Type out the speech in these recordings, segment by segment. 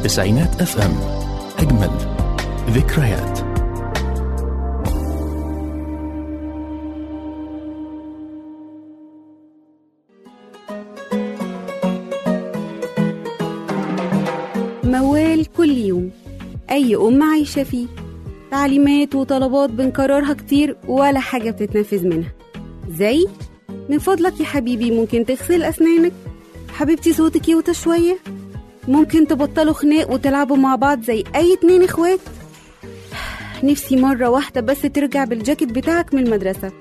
تسعينات اف ام اجمل ذكريات موال كل يوم أي أم عايشة فيه تعليمات وطلبات بنكررها كتير ولا حاجة بتتنفذ منها زي من فضلك يا حبيبي ممكن تغسل أسنانك حبيبتي صوتك يوطى شوية ممكن تبطلوا خناق وتلعبوا مع بعض زي أي اتنين اخوات نفسي مرة واحدة بس ترجع بالجاكيت بتاعك من المدرسة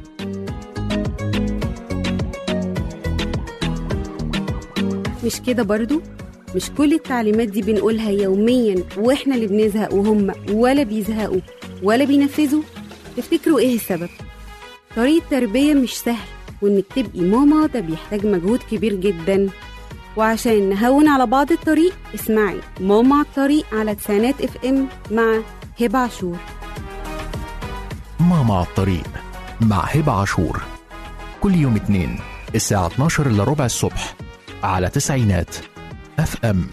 مش كده برضو مش كل التعليمات دي بنقولها يوميا واحنا اللي بنزهق وهم ولا بيزهقوا ولا بينفذوا تفتكروا ايه السبب طريقة تربية مش سهل وانك تبقي ماما ده بيحتاج مجهود كبير جدا وعشان نهون على بعض الطريق اسمعي ماما على الطريق على تسعينات اف ام مع هبة عاشور ماما على الطريق مع هبة عاشور كل يوم اتنين الساعة 12 إلا ربع الصبح على تسعينات اف ام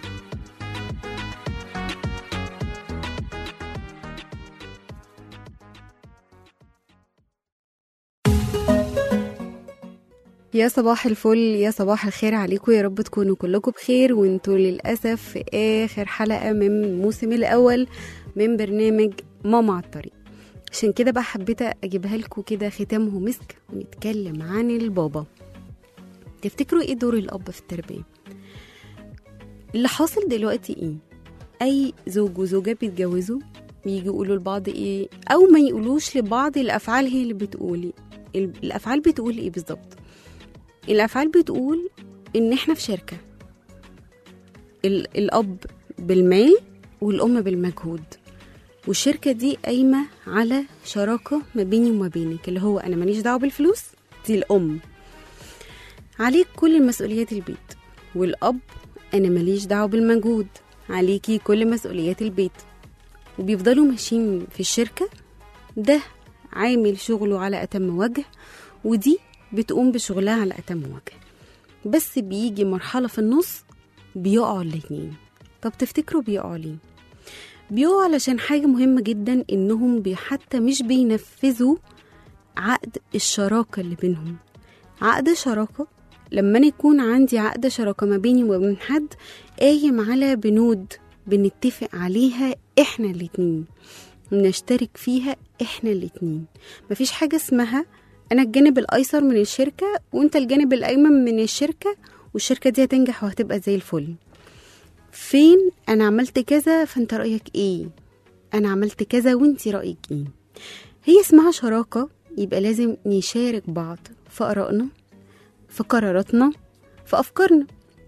يا صباح الفل يا صباح الخير عليكم يا رب تكونوا كلكم بخير وانتوا للأسف في آخر حلقة من الموسم الأول من برنامج ماما على الطريق عشان كده بقى حبيت أجيبها لكم كده ختامه مسك ونتكلم عن البابا تفتكروا ايه دور الأب في التربية اللي حاصل دلوقتي ايه أي زوج وزوجة بيتجوزوا بيجي يقولوا لبعض ايه أو ما يقولوش لبعض الأفعال هي اللي بتقولي الأفعال بتقول ايه بالظبط الأفعال بتقول إن إحنا في شركة ال- الأب بالمال والأم بالمجهود والشركة دي قايمة على شراكة ما بيني وما بينك اللي هو أنا ماليش دعوة بالفلوس دي الأم عليك كل مسؤوليات البيت والأب أنا ماليش دعوة بالمجهود عليكي كل مسؤوليات البيت وبيفضلوا ماشيين في الشركة ده عامل شغله على أتم وجه ودي بتقوم بشغلها على أتم وجه بس بيجي مرحلة في النص بيقعوا الاتنين طب تفتكروا بيقعوا ليه؟ بيقعوا علشان حاجة مهمة جدا إنهم بي حتى مش بينفذوا عقد الشراكة اللي بينهم عقد شراكة لما أنا يكون عندي عقد شراكة ما بيني وبين حد قايم على بنود بنتفق عليها إحنا الاتنين نشترك فيها إحنا الاتنين مفيش حاجة اسمها انا الجانب الايسر من الشركه وانت الجانب الايمن من الشركه والشركه دي هتنجح وهتبقى زي الفل فين انا عملت كذا فانت رايك ايه انا عملت كذا وانت رايك ايه هي اسمها شراكه يبقى لازم نشارك بعض في ارائنا في قراراتنا في افكارنا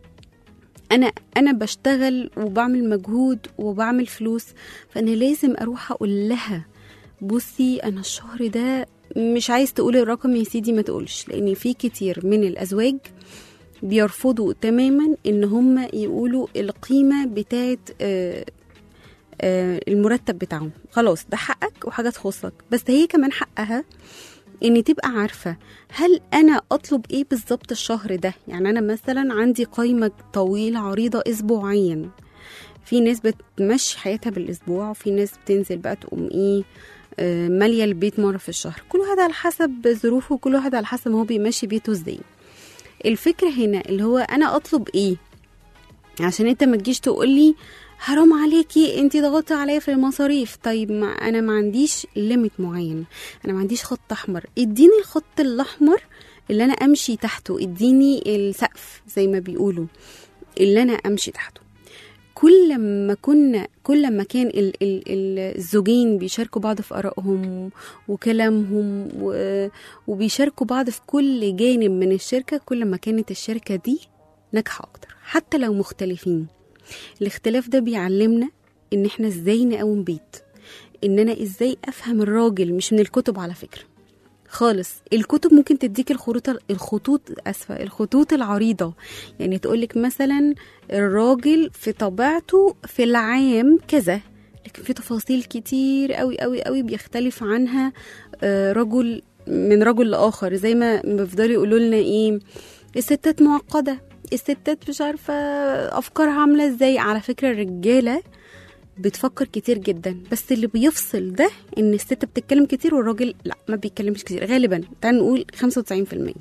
انا انا بشتغل وبعمل مجهود وبعمل فلوس فانا لازم اروح اقول لها بصي انا الشهر ده مش عايز تقول الرقم يا سيدي ما تقولش لان في كتير من الازواج بيرفضوا تماما ان هم يقولوا القيمه بتاعت آه، آه، المرتب بتاعهم خلاص ده حقك وحاجه تخصك بس هي كمان حقها ان تبقى عارفه هل انا اطلب ايه بالظبط الشهر ده يعني انا مثلا عندي قايمه طويله عريضه اسبوعيا في ناس بتمشي حياتها بالاسبوع وفي ناس بتنزل بقى تقوم ايه آه، ماليه البيت مره في الشهر كل واحد على حسب ظروفه وكل واحد على حسب ما هو بيمشي بيته ازاي الفكره هنا اللي هو انا اطلب ايه عشان انت ما تجيش تقولي حرام عليكي انت ضغطتي عليا في المصاريف طيب ما انا ما عنديش ليميت معين انا ما عنديش خط احمر اديني الخط الاحمر اللي انا امشي تحته اديني السقف زي ما بيقولوا اللي انا امشي تحته كل ما كنا كل ما كان ال ال ال الزوجين بيشاركوا بعض في آرائهم وكلامهم و- وبيشاركوا بعض في كل جانب من الشركة كل ما كانت الشركة دي ناجحة أكتر حتى لو مختلفين الاختلاف ده بيعلمنا إن إحنا إزاي نقوم بيت إن أنا إزاي أفهم الراجل مش من الكتب على فكرة خالص الكتب ممكن تديك الخطوط الخطوط اسفه الخطوط العريضه يعني تقولك مثلا الراجل في طبيعته في العام كذا لكن في تفاصيل كتير قوي قوي قوي بيختلف عنها آه، رجل من رجل لاخر زي ما بيفضلوا يقولوا لنا ايه الستات معقده الستات مش عارفه افكارها عامله ازاي على فكره الرجاله بتفكر كتير جدا بس اللي بيفصل ده ان الست بتتكلم كتير والراجل لا ما بيتكلمش كتير غالبا تعال نقول 95%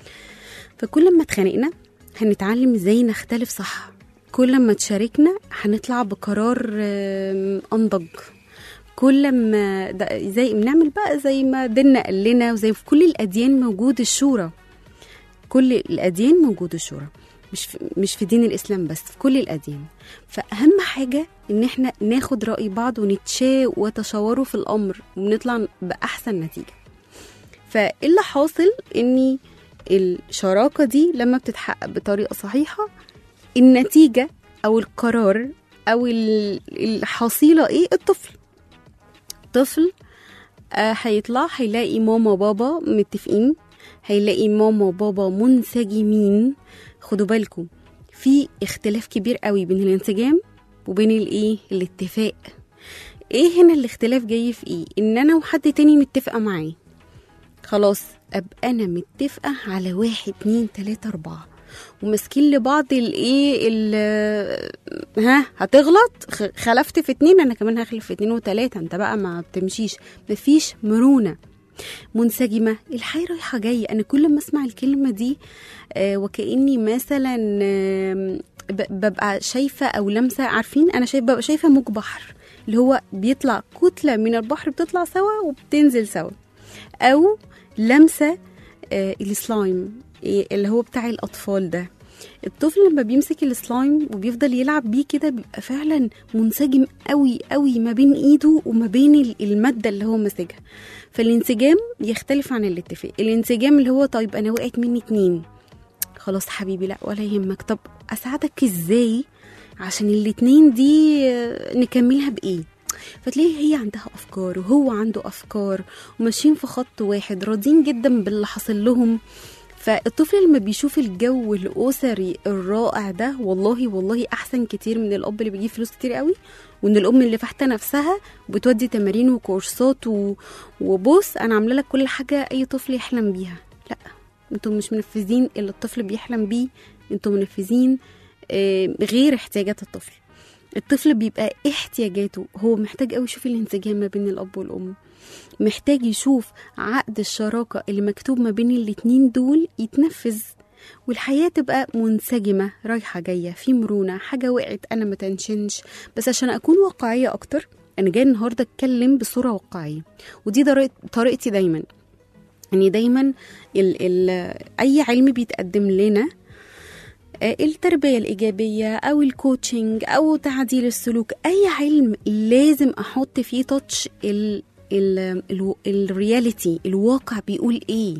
فكل ما اتخانقنا هنتعلم ازاي نختلف صح كل ما تشاركنا هنطلع بقرار آم، انضج كل ما ده زي بنعمل بقى زي ما ديننا قال لنا وزي في كل الاديان موجود الشورى كل الاديان موجود الشورى مش في مش في دين الاسلام بس في كل الاديان فاهم حاجه ان احنا ناخد راي بعض ونتشاء وتشاوروا في الامر ونطلع باحسن نتيجه فاللي حاصل اني الشراكه دي لما بتتحقق بطريقه صحيحه النتيجه او القرار او ال- الحصيله ايه الطفل طفل آه هيطلع هيلاقي ماما وبابا متفقين هيلاقي ماما وبابا منسجمين خدوا بالكم في اختلاف كبير قوي بين الانسجام وبين الايه الاتفاق ايه هنا الاختلاف جاي في ايه ان انا وحد تاني متفقه معاه خلاص ابقى انا متفقه على واحد اتنين تلاته اربعه وماسكين لبعض الايه ال- ها هتغلط خ- خلفت في اتنين انا كمان هخلف في اتنين وتلاته انت بقى ما بتمشيش مفيش مرونه منسجمه الحياه رايحه جايه انا كل ما اسمع الكلمه دي آه وكاني مثلا آم، ب- ببقى شايفه او لمسه عارفين انا شايفه ببقى شايفه موج بحر اللي هو بيطلع كتله من البحر بتطلع سوا وبتنزل سوا او لمسه آه السلايم إيه اللي هو بتاع الاطفال ده الطفل لما بيمسك السلايم وبيفضل يلعب بيه كده بيبقى فعلا منسجم قوي قوي ما بين ايده وما بين ال- الماده اللي هو ماسكها فالانسجام يختلف عن الاتفاق الانسجام اللي هو طيب انا وقعت مني اتنين خلاص حبيبي لا ولا يهمك طب اساعدك ازاي عشان الاتنين دي آه، نكملها بايه فتلاقي هي عندها افكار وهو عنده افكار وماشيين في خط واحد راضيين جدا باللي حصل لهم فالطفل لما بيشوف الجو الاسري الرائع ده والله والله احسن كتير من الاب اللي بيجيب فلوس كتير قوي وان الام اللي فاحته نفسها وبتودي تمارين وكورسات و... وبص انا عامله لك كل حاجه اي طفل يحلم بيها لا انتوا مش منفذين اللي الطفل بيحلم بيه انتوا منفذين آه، غير احتياجات الطفل الطفل بيبقى احتياجاته هو محتاج قوي يشوف الانسجام ما بين الاب والام محتاج يشوف عقد الشراكة اللي مكتوب ما بين الاتنين دول يتنفذ والحياة تبقى منسجمة رايحة جاية في مرونة حاجة وقعت أنا ما تنشنش بس عشان أكون واقعية أكتر أنا جاي النهاردة أتكلم بصورة واقعية ودي طريق- طريقتي دايما يعني دايما ال ال أي علم بيتقدم لنا آه، التربية الإيجابية أو الكوتشنج أو تعديل السلوك أي علم لازم أحط فيه تاتش ال ال ال الرياليتي الواقع بيقول إيه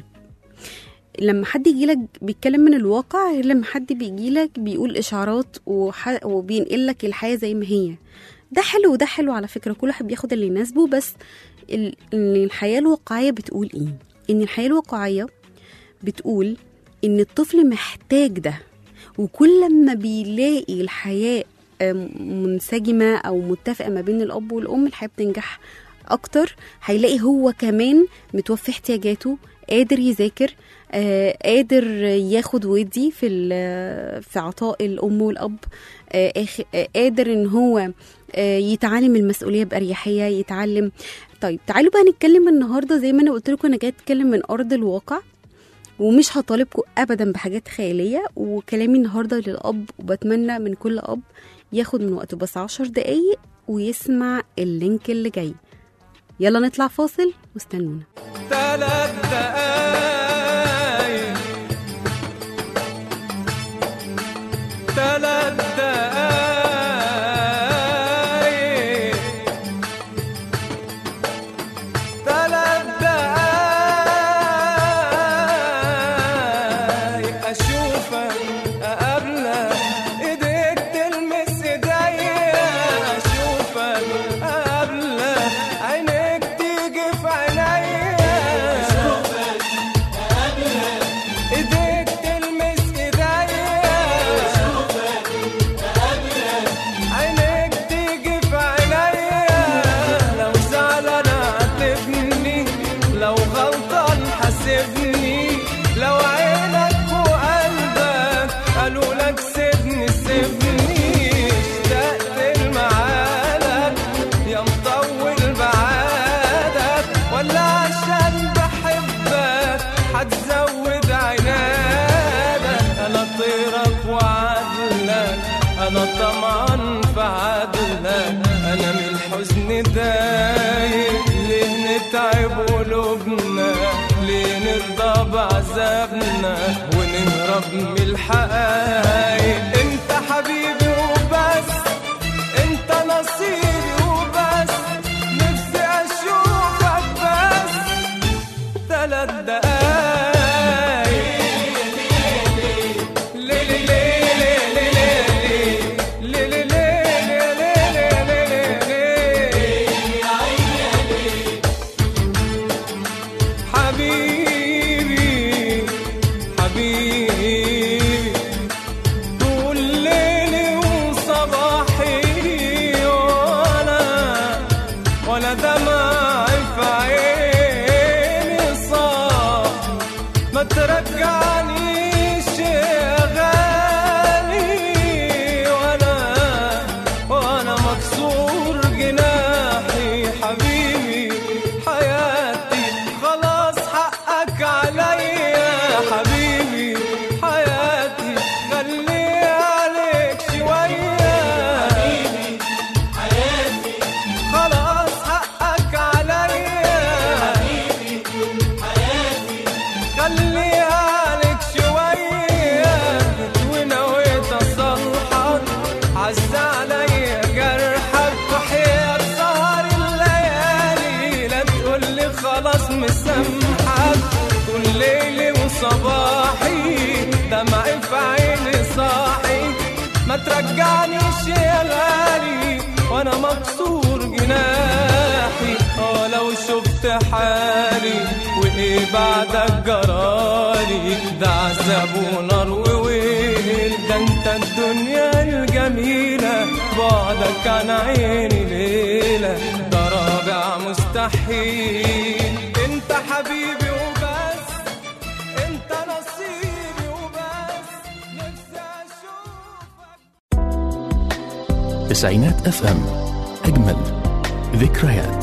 لما حد يجيلك بيتكلم من الواقع غير لما حد بيجيلك بيقول إشعارات وح... وبينقل لك الحياة زي ما هي ده حلو وده حلو على فكرة كل واحد بياخد اللي يناسبه بس ال... إن الحياة الواقعية بتقول إيه إن الحياة الواقعية بتقول إن الطفل محتاج ده وكل ما بيلاقي الحياة آم، منسجمة أو متفقة ما بين الأب والأم الحياة بتنجح أكتر هيلاقي هو كمان متوفي احتياجاته قادر يذاكر آه، قادر ياخد ويدي في ال- في عطاء الأم والأب آه، آخ- آه، قادر إن هو آه، يتعلم المسؤولية بأريحية يتعلم طيب تعالوا بقى نتكلم النهارده زي ما انا قلت لكم انا جايه اتكلم من ارض الواقع ومش هطالبكم ابدا بحاجات خياليه وكلامي النهارده للاب وبتمنى من كل اب ياخد من وقته بس عشر دقايق ويسمع اللينك اللي جاي يلا نطلع فاصل واستنونا ثلاث دقايق ثلاث دقايق ثلاث دقايق أشوفك أقابلك إيديك تلمس إيديا أشوفك أقابلك عينيك تيجي في عينيا ايديك تلمس ايديا انا طمعان في عدلك انا من الحزن دايق ليه نتعب قلوبنا ليه نرضى بعذابنا ونهرب من الحقايق انت حبيبي وبس انت نصيبي وبس نفسي اشوفك بس ثلاث دقايق ليلي ليلي ليلي ليلي ليلي ليلي حبيبي حبيبي طول ليلي وصباحي ولا ولا دمع في عيني صاح ما ترجعنيش يا غالي وانا وانا مكسور جناحي حبيبي حياتي خلاص حقك عليا حبيبي حياتي خلي عليك شوية حبيبي حياتي خلاص حقك عليا خلي عليك شوية ونويت أصلحك عز عليا جرحك وحياة سهر الليالي لا تقولي خلاص مسامحك كل ليلي وصباحي دمعي في عيني صاحي ما ترجعنيش يا غالي وانا مكسور جناحي اه لو شفت حالي وايه بعدك جرالي ده عذاب ونار وويل ده انت الدنيا الجميلة بعدك عن عيني ليلة ده رابع مستحيل انت حبيبي وبس انت نصيبي وبس نفسي اشوفك تسعينات اف ام اجمل ذكريات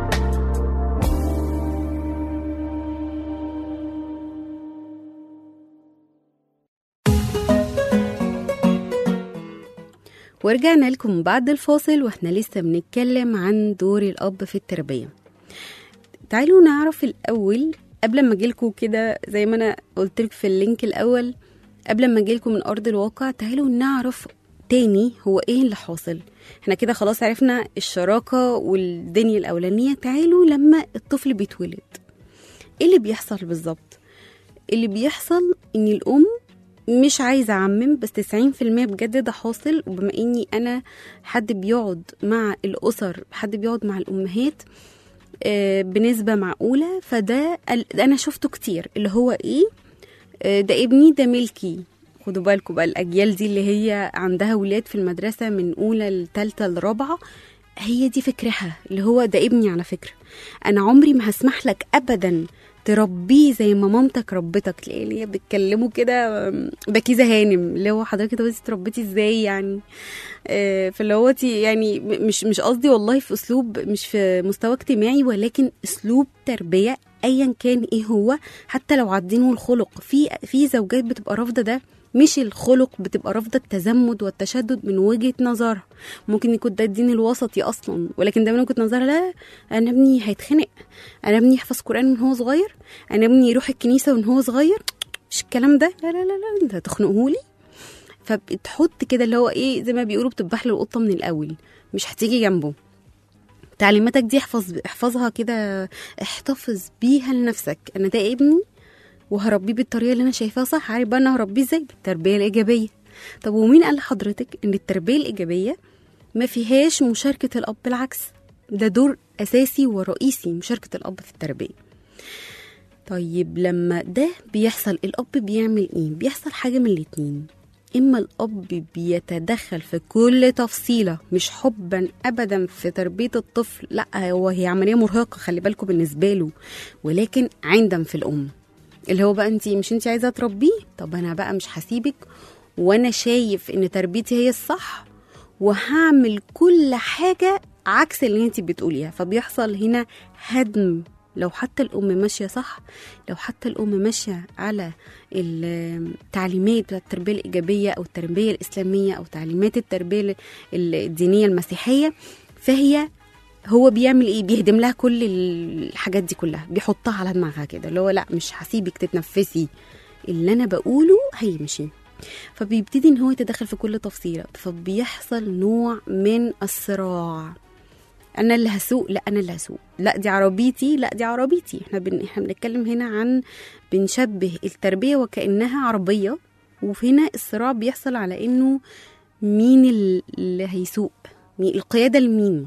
ورجعنا لكم بعد الفاصل واحنا لسه بنتكلم عن دور الأب في التربية تعالوا نعرف الأول قبل ما اجيلكوا كده زي ما انا قلتلك في اللينك الأول قبل ما اجيلكوا من أرض الواقع تعالوا نعرف تاني هو ايه اللي حاصل احنا كده خلاص عرفنا الشراكة والدنيا الأولانية تعالوا لما الطفل بيتولد ايه اللي بيحصل بالظبط اللي بيحصل ان الأم مش عايزة أعمم بس 90% بجد ده حاصل وبما إني أنا حد بيقعد مع الأسر حد بيقعد مع الأمهات آه، بنسبة معقولة فده ال- أنا شفته كتير اللي هو إيه آه، ده ابني ده ملكي خدوا بالكم بقى الأجيال دي اللي هي عندها ولاد في المدرسة من أولى لتالتة لرابعة هي دي فكرها اللي هو ده ابني على فكرة أنا عمري ما هسمح لك أبدا تربيه زي ما مامتك ربتك تلاقي اللي هي بتكلموا كده آم، بكيزة هانم اللي هو حضرتك طب انت اتربيتي ازاي يعني آه، فاللي هو تي- يعني م- مش مش قصدي والله في اسلوب مش في مستوى اجتماعي ولكن اسلوب تربيه ايا كان ايه هو حتى لو عدينه الخلق في في زوجات بتبقى رافضه ده مش الخلق بتبقى رافضه التزمت والتشدد من وجهه نظرها ممكن يكون ده الدين الوسطي اصلا ولكن ده من وجهه نظرها لا انا ابني هيتخنق انا ابني يحفظ قران من هو صغير انا ابني يروح الكنيسه من هو صغير مش الكلام ده لا لا لا لا انت هتخنقهولي فبتحط كده اللي هو ايه زي ما بيقولوا بتذبح له القطه من الاول مش هتيجي جنبه تعليماتك دي احفظ احفظها كده احتفظ بيها لنفسك انا ده ابني وهربيه بالطريقه اللي انا شايفاها صح عارف بقى انا هربيه ازاي بالتربيه الايجابيه طب ومين قال لحضرتك ان التربيه الايجابيه ما فيهاش مشاركه الاب بالعكس ده دور اساسي ورئيسي مشاركه الاب في التربيه طيب لما ده بيحصل الاب بيعمل ايه بيحصل حاجه من الاتنين اما الاب بيتدخل في كل تفصيله مش حبا ابدا في تربيه الطفل لا هو هي عمليه مرهقه خلي بالكم بالنسبه له ولكن عندم في الام اللي هو بقى انت مش انت عايزه تربيه طب انا بقى مش هسيبك وانا شايف ان تربيتي هي الصح وهعمل كل حاجه عكس اللي انت بتقوليها فبيحصل هنا هدم لو حتى الام ماشيه صح لو حتى الام ماشيه على التعليمات بتاعت التربيه الايجابيه او التربيه الاسلاميه او تعليمات التربيه الدينيه المسيحيه فهي هو بيعمل ايه بيهدم لها كل الحاجات دي كلها بيحطها على دماغها كده اللي هو لا مش هسيبك تتنفسي اللي انا بقوله هيمشي فبيبتدي ان هو يتدخل في كل تفصيله فبيحصل نوع من الصراع انا اللي هسوق لا انا اللي هسوق لا دي عربيتي لا دي عربيتي احنا بن... احنا بنتكلم هنا عن بنشبه التربيه وكانها عربيه وهنا الصراع بيحصل على انه مين اللي هيسوق مين القياده لمين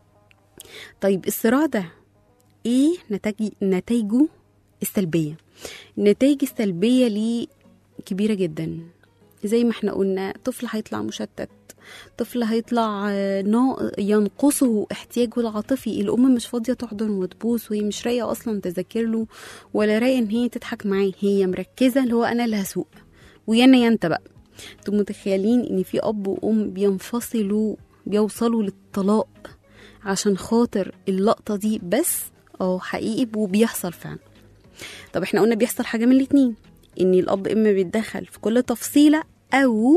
طيب الصراع ده ايه نتاج نتائجه السلبيه النتائج السلبيه ليه كبيره جدا زي ما احنا قلنا طفل هيطلع مشتت طفل هيطلع نا ينقصه احتياجه العاطفي الام مش فاضيه تحضن وتبوس وهي مش رايقه اصلا تذاكر له ولا رايقه ان هي تضحك معاه هي مركزه اللي هو انا اللي هسوق ويانا يا انت بقى انتوا متخيلين ان في اب وام بينفصلوا بيوصلوا للطلاق عشان خاطر اللقطه دي بس اه حقيقي وبيحصل فعلا طب احنا قلنا بيحصل حاجه من الاتنين ان الاب اما بيتدخل في كل تفصيله او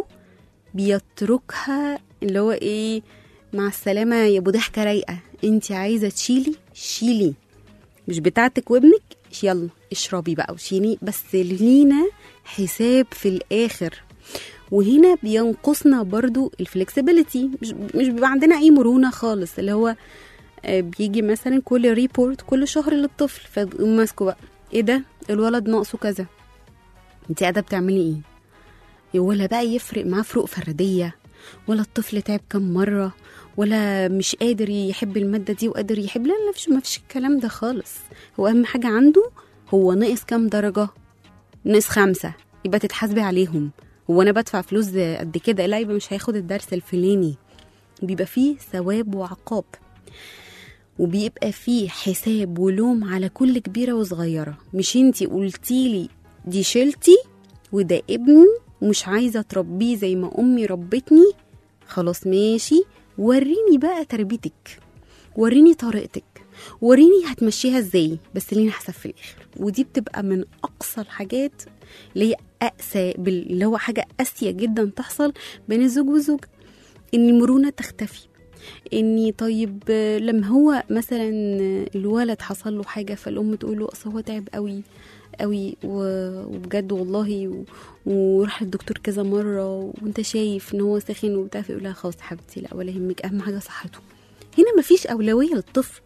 بيتركها اللي هو ايه مع السلامه يا ابو ضحكه رايقه انت عايزه تشيلي شيلي مش بتاعتك وابنك يلا اشربي بقى وشيلي بس لينا حساب في الاخر وهنا بينقصنا برضو الفلكسبيليتي مش, مش بيبقى عندنا اي مرونه خالص اللي هو بيجي مثلا كل ريبورت كل شهر للطفل فبقوم ماسكه بقى ايه ده الولد ناقصه كذا انت قاعده بتعملي ايه ولا بقى يفرق معاه فروق فرديه ولا الطفل تعب كم مره ولا مش قادر يحب الماده دي وقادر يحب لا لا مفيش مفيش الكلام ده خالص هو اهم حاجه عنده هو ناقص كام درجه ناقص خمسة يبقى تتحاسبي عليهم هو انا بدفع فلوس قد كده لا يبقى مش هياخد الدرس الفلاني بيبقى فيه ثواب وعقاب وبيبقى فيه حساب ولوم على كل كبيره وصغيره مش انتي قلتيلي دي شلتي وده ابني ومش عايزه تربيه زي ما امي ربتني خلاص ماشي وريني بقى تربيتك وريني طريقتك وريني هتمشيها ازاي بس لينا حساب في الاخر ودي بتبقى من اقصى الحاجات اللي هي اقسى اللي هو حاجه قاسيه جدا تحصل بين الزوج والزوج ان المرونه تختفي اني طيب لما هو مثلا الولد حصل له حاجه فالام تقول له اصل هو تعب قوي قوي وبجد والله وراح للدكتور كذا مره وانت شايف ان هو ساخن وبتاع فيقول لها خلاص حبيبتي لا ولا يهمك اهم حاجه صحته هنا مفيش اولويه للطفل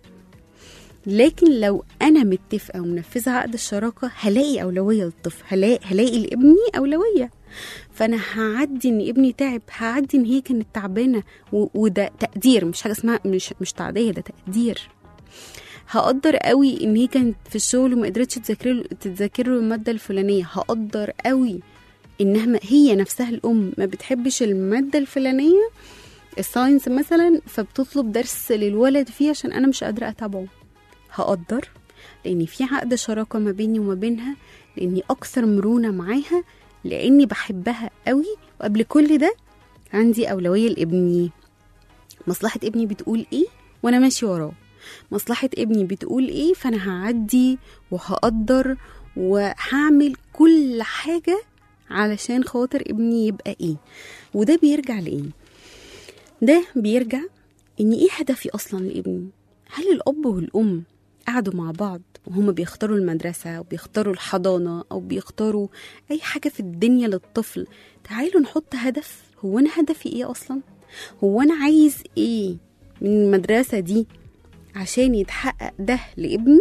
لكن لو انا متفقه ومنفذه عقد الشراكه هلاقي اولويه للطفل هلاقي هلاقي لابني اولويه فانا هعدي ان ابني تعب هعدي ان هي كانت تعبانه وده تقدير مش حاجه اسمها مش مش تعديه ده تقدير هقدر قوي ان هي كانت في الشغل وما قدرتش تذاكر له تتذاكر له الماده الفلانيه هقدر قوي انها هي نفسها الام ما بتحبش الماده الفلانيه الساينس مثلا فبتطلب درس للولد فيه عشان انا مش قادره اتابعه هقدر لان في عقد شراكه ما بيني وما بينها لاني اكثر مرونه معاها لاني بحبها قوي وقبل كل ده عندي اولويه لابني مصلحه ابني بتقول ايه وانا ماشي وراه مصلحه ابني بتقول ايه فانا هعدي وهقدر وهعمل كل حاجه علشان خاطر ابني يبقى ايه وده بيرجع لايه ده بيرجع ان ايه هدفي اصلا لابني هل الاب والام قعدوا مع بعض وهما بيختاروا المدرسة وبيختاروا الحضانة أو بيختاروا أي حاجة في الدنيا للطفل تعالوا نحط هدف هو أنا هدفي إيه أصلا هو أنا عايز إيه من المدرسة دي عشان يتحقق ده لابني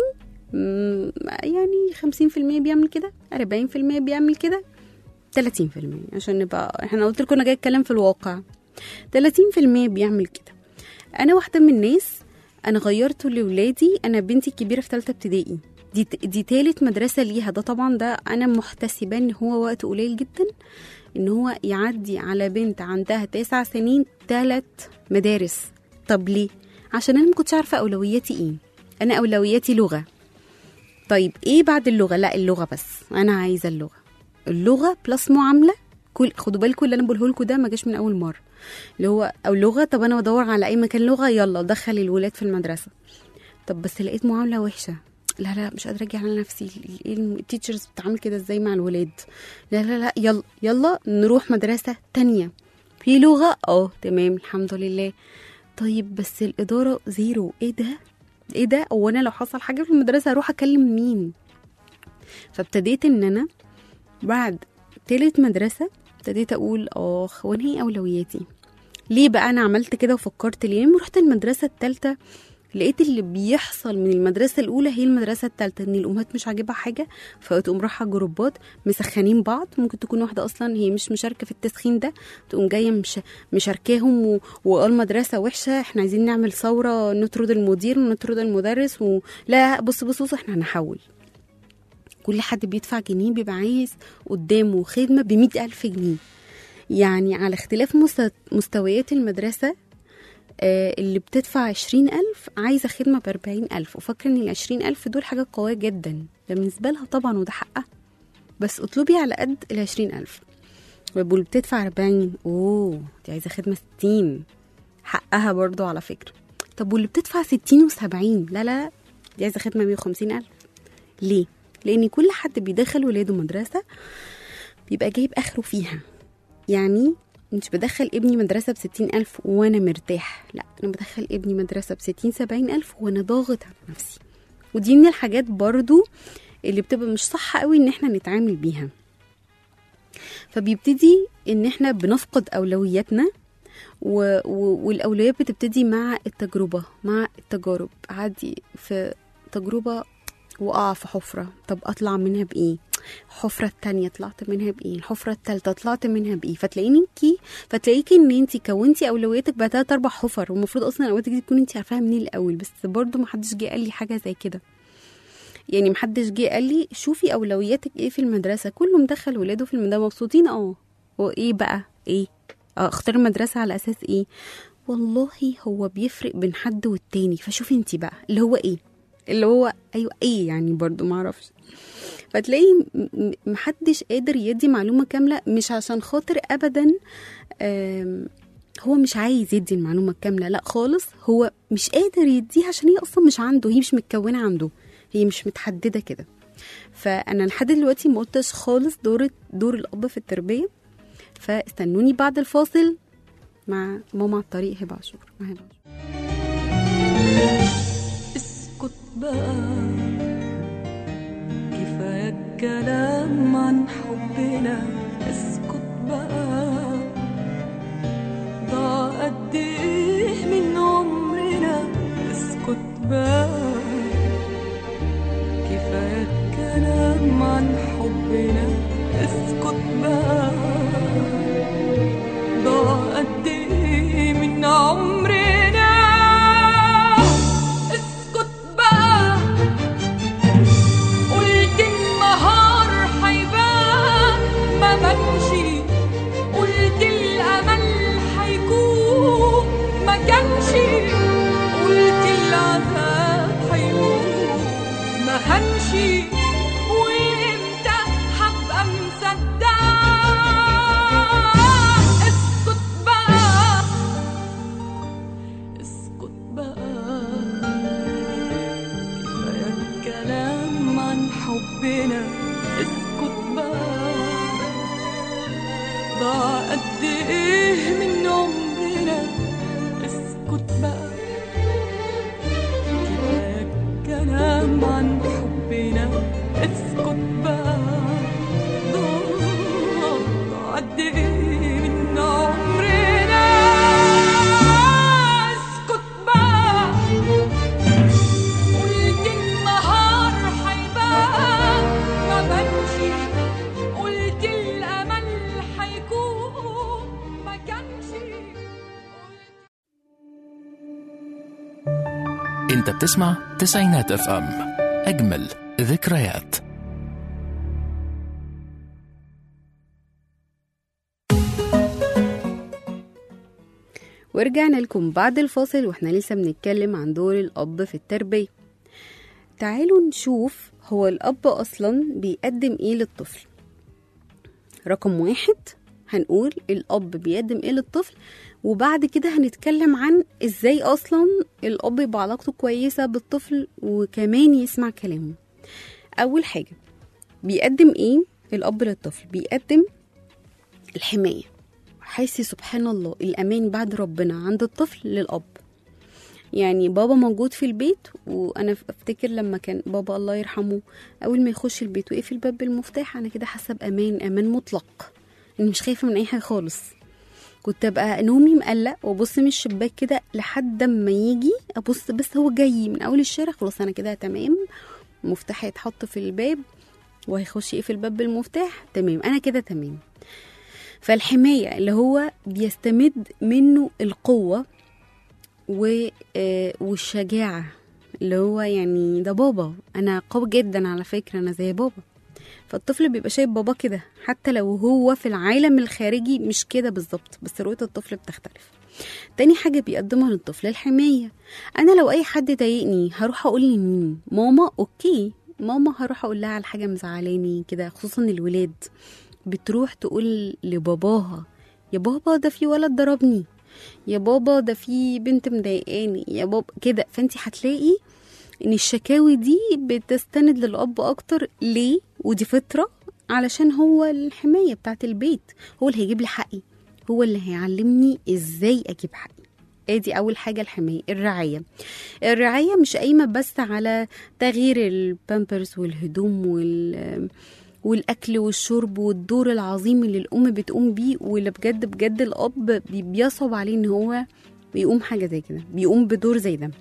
يعني خمسين في المية بيعمل كده أربعين في المية بيعمل كده تلاتين في المية عشان نبقى احنا قلت لكم أنا جاي أتكلم في الواقع تلاتين في المية بيعمل كده أنا واحدة من الناس انا غيرته لاولادي انا بنتي الكبيره في ثالثه ابتدائي دي دي تالت مدرسه ليها ده طبعا ده انا محتسبه ان هو وقت قليل جدا ان هو يعدي على بنت عندها تسع سنين ثلاث مدارس طب ليه عشان انا ما كنتش عارفه اولوياتي ايه انا اولوياتي لغه طيب ايه بعد اللغه لا اللغه بس انا عايزه اللغه اللغه بلس معامله كل خدوا بالكم اللي انا بقوله لكم ده ما جاش من اول مره اللي هو او لغه طب انا بدور على اي مكان لغه يلا دخل الولاد في المدرسه طب بس لقيت معامله وحشه لا لا مش قادره اجي على نفسي ايه التيتشرز بتتعامل كده ازاي مع الولاد لا لا لا يلا يلا نروح مدرسه تانية في لغه اه تمام الحمد لله طيب بس الاداره زيرو ايه ده ايه ده هو انا لو حصل حاجه في المدرسه اروح اكلم مين فابتديت ان انا بعد تالت مدرسه ابتديت اقول اخ وانا ايه اولوياتي ليه بقى انا عملت كده وفكرت ليه لما رحت المدرسه التالتة لقيت اللي بيحصل من المدرسة الأولى هي المدرسة التالتة إن الأمهات مش عاجبها حاجة فتقوم رايحة جروبات مسخنين بعض ممكن تكون واحدة أصلا هي مش مشاركة في التسخين ده تقوم جاية مش مشاركاهم و... وقال مدرسة وحشة احنا عايزين نعمل ثورة نطرد المدير ونطرد المدرس و... لا بص بص بص احنا هنحول كل حد بيدفع جنيه بيبقى عايز قدامه خدمة بمئة ألف جنيه يعني على اختلاف مست- مستويات المدرسة آه، اللي بتدفع عشرين ألف عايزة خدمة بأربعين ألف وفاكرة إن العشرين ألف دول حاجة قوية جدا ده بالنسبة لها طبعا وده حقها بس اطلبي على قد العشرين ألف واللي بتدفع أربعين أوه دي عايزة خدمة ستين حقها برضو على فكرة طب واللي بتدفع ستين وسبعين لا لا لا، دي عايزة خدمة مية وخمسين ألف ليه؟ لأن كل حد بيدخل ولاده مدرسة بيبقى جايب آخره فيها يعني مش بدخل ابني مدرسة بستين ألف وأنا مرتاح لا أنا بدخل ابني مدرسة بستين سبعين ألف وأنا ضاغط على نفسي ودي من الحاجات برضو اللي بتبقى مش صح قوي إن احنا نتعامل بيها فبيبتدي إن احنا بنفقد أولوياتنا و... و... والأولويات بتبتدي مع التجربة مع التجارب عادي في تجربة وقع في حفرة طب أطلع منها بإيه الحفرة التانية طلعت منها بإيه الحفرة التالتة طلعت منها بإيه فتلاقيني فتلاقيكي إن أنتي كونتي أولوياتك بقى تلات أربع حفر والمفروض أصلا أولوياتك دي تكون أنتي عارفاها منين الأول بس برضو محدش جه قال لي حاجة زي كده يعني محدش جه قال لي شوفي أولوياتك إيه في المدرسة كله مدخل ولاده في المدرسة مبسوطين اه وإيه بقى إيه آه، اختار المدرسة على أساس إيه والله هو بيفرق بين حد والتاني فشوفي انتي بقى اللي هو ايه اللي هو ايوه ايه يعني برضو معرفش فتلاقي م- م- محدش قادر يدي معلومة كاملة مش عشان خاطر أبدا آم، هو مش عايز يدي المعلومة الكاملة لا خالص هو مش قادر يديها عشان هي أصلا مش عنده هي مش متكونة عنده هي مش متحددة كده فأنا لحد دلوقتي ما قلتش خالص دور دور الأب في التربية فاستنوني بعد الفاصل مع ماما على الطريق هبة عاشور مع هبة عاشور اسكت بقى كفاية الكلام عن حبنا اسكت بقى ضاع قد ايه من عمرنا اسكت بقى كفاية الكلام عن حبنا اسكت بقى ضاع قد ايه من عمرنا اسكت بقى قلت النهار حيبان ما بمشي قلت الامل حيكون ما كانش قلت العذاب حيكون ما هنشي وامتى هبقى مصدقه اسكت بقى اسكت بقى كفاية الكلام عن حبنا اسكت بقى ضاع قد ايه من عمرنا اسكت بقى كفاية الكلام عن حبنا اسكت بقى ضاع قد ايه من عمرنا اسكت بقى قلت النهار حيبان ما بمشي قلت الامل حيكون ما كانش انت بتسمع تسعينات اف ام اجمل ذكريات ورجعنا لكم بعد الفاصل واحنا لسه بنتكلم عن دور الأب في التربية تعالوا نشوف هو الأب أصلا بيقدم إيه للطفل رقم واحد هنقول الاب بيقدم ايه للطفل وبعد كده هنتكلم عن ازاي اصلا الاب يبقى علاقته كويسه بالطفل وكمان يسمع كلامه اول حاجه بيقدم ايه الاب للطفل بيقدم الحمايه حيث سبحان الله الامان بعد ربنا عند الطفل للاب يعني بابا موجود في البيت وانا افتكر لما كان بابا الله يرحمه اول ما يخش البيت ويقفل الباب بالمفتاح انا كده حاسه بامان امان مطلق اني مش خايفه من اي حاجه خالص كنت ابقى نومي مقلق وابص من الشباك كده لحد ما يجي ابص بس هو جاي من اول الشارع خلاص انا كده تمام مفتاح هيتحط في الباب وهيخش يقفل الباب بالمفتاح تمام انا كده تمام فالحماية اللي هو بيستمد منه القوة و... آه، والشجاعة اللي هو يعني ده بابا أنا قوي جدا على فكرة أنا زي بابا فالطفل بيبقى شايف بابا كده حتى لو هو في العالم الخارجي مش كده بالظبط بس رؤية الطفل بتختلف تاني حاجة بيقدمها للطفل الحماية أنا لو أي حد ضايقني هروح أقول لمين ماما أوكي ماما هروح أقول لها على حاجة مزعلاني كده خصوصا الولاد بتروح تقول لباباها يا بابا ده في ولد ضربني يا بابا ده في بنت مضايقاني يا بابا كده فانت هتلاقي ان الشكاوي دي بتستند للاب اكتر ليه ودي فطره علشان هو الحمايه بتاعت البيت هو اللي هيجيب لي حقي هو اللي هيعلمني ازاي اجيب حقي ادي اول حاجه الحمايه الرعايه الرعايه مش قايمه بس على تغيير البامبرز والهدوم وال والاكل والشرب والدور العظيم اللي الام بتقوم بيه واللي بجد بجد الاب بي- بيصعب عليه ان هو بيقوم حاجه زي كده بيقوم بدور زي ده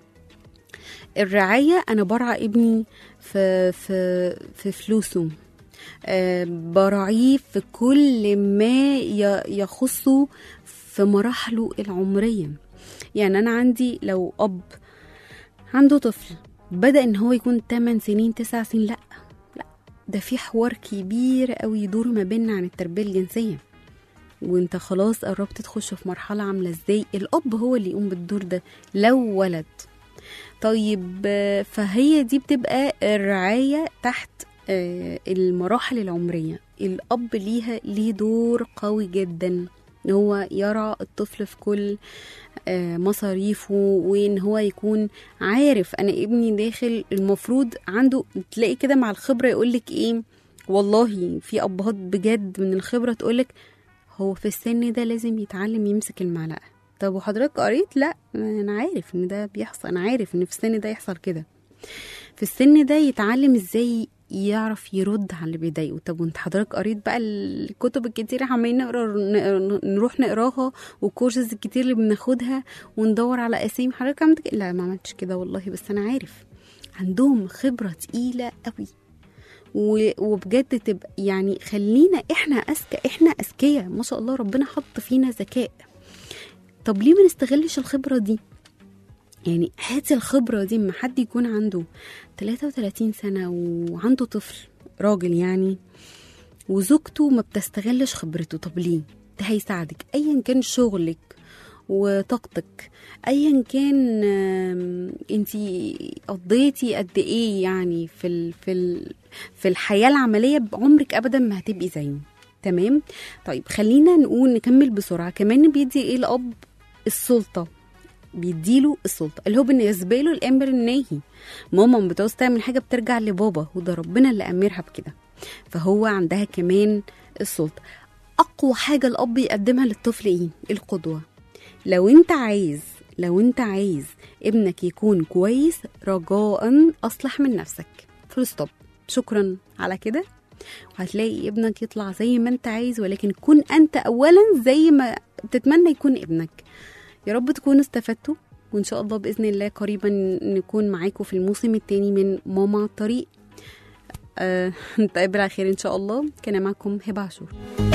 الرعايه انا برعى ابني في في في فلوسه آه، براعيه في كل ما ي- يخصه في مراحله العمريه يعني انا عندي لو اب عنده طفل بدا ان هو يكون 8 سنين 9 سنين لا لا ده في حوار كبير قوي يدور ما بيننا عن التربيه الجنسيه وانت خلاص قربت تخش في مرحله عامله ازاي الاب هو اللي يقوم بالدور ده لو ولد طيب آه، فهي دي بتبقى الرعايه تحت آه، المراحل العمريه الاب ليها ليه دور قوي جدا ان هو يرى الطفل في كل آه، مصاريفه وان هو يكون عارف انا ابني داخل المفروض عنده تلاقي كده مع الخبره يقولك ايه والله في ابهات بجد من الخبره تقولك هو في السن ده لازم يتعلم يمسك المعلقه طب وحضرتك قريت لا انا عارف ان ده بيحصل انا عارف ان في السن ده يحصل كده في السن ده يتعلم ازاي يعرف يرد على اللي بيضايقه طب وانت حضرتك قريت بقى الكتب الكتير عمالين نقرا ن- نروح نقراها والكورسز الكتير اللي بناخدها وندور على اسامي حضرتك عملت كده لا ما عملتش كده والله بس انا عارف عندهم خبره تقيله قوي و- وبجد تبقى يعني خلينا احنا اذكى احنا اذكياء ما شاء الله ربنا حط فينا ذكاء طب ليه ما نستغلش الخبره دي يعني هاتي الخبرة دي اما حد يكون عنده 33 سنة وعنده طفل راجل يعني وزوجته ما بتستغلش خبرته طب ليه ده هيساعدك ايا كان شغلك وطاقتك ايا كان انت قضيتي قد ايه يعني في ال في ال في الحياه العمليه بعمرك ابدا ما هتبقي زيه تمام طيب خلينا نقول نكمل بسرعه كمان بيدي ايه الاب السلطه بيديله السلطه اللي هو بالنسبه له الامر الناهي ماما لما بتعوز تعمل حاجه بترجع لبابا وده ربنا اللي امرها بكده فهو عندها كمان السلطه اقوى حاجه الاب يقدمها للطفل ايه القدوه لو انت عايز لو انت عايز ابنك يكون كويس رجاء اصلح من نفسك فول ستوب شكرا على كده وهتلاقي ابنك يطلع زي ما انت عايز ولكن كن انت اولا زي ما تتمنى يكون ابنك يا رب تكونوا استفدتوا وان شاء الله باذن الله قريبا نكون معاكم في الموسم الثاني من ماما على الطريق آه نتقابل على خير ان شاء الله كان معكم هبه عاشور